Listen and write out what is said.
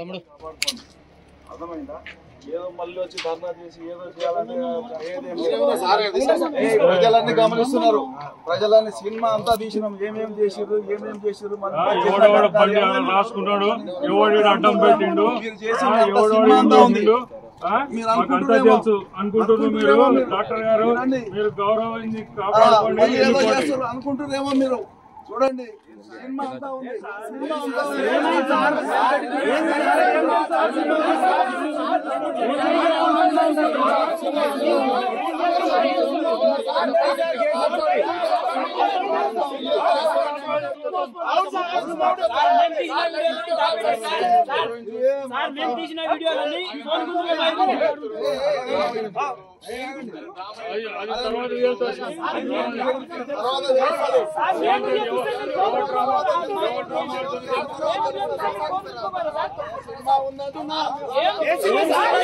తమ్ముడు అర్థమైందా ఏదో మళ్ళీ వచ్చి ధర్నా చేసి ఏదో చేయాలని ఏదేం ఏయ్, ప్రజలన్నీ గమనిస్తున్నారు ప్రజలన్నీ సినిమా అంతా తీసినాం ఏమేం చేసిర్రు ఏమేం చేసిర్రు మన ఎవడెవడ బండి రాసుకున్నాడు ఎవడు అడ్డం పెట్టిండు మీరు ఆ, చేసిన అంతా ఎవడెవడు సినిమా అంతా ఉంది. పెట్టిండు ఆ? మీరు మాకు అంతా అనుకుంటున్నారేమో. తెలుసు అనుకుంటున్నారు మీరు అనుకుంటున్నారేమో మీరు. డాక్టర్ గారు వినండి. మీరు గౌరవాన్ని ఆ, కాపాడుకోండి మళ్ళీ ఏదో వెళ్ళిపోండి. చేస్తారు అనుకుంటున్నారేమో మీరు చూడండి సినిమా అంతా ఉంది సినిమా అంతా ఉంది సార్ మేము తీసిన వీడియోలన్నీ ఫోన్ గుంజులో బయట అది అది తర్వాత వెళ్తా. తర్వాత చేస్తారు. సార్ మేము చేపిస్తాం ఫోన్ గుంజులో సినిమా ఉందంటున్నా ఏం చేస్తున్నారు సార్?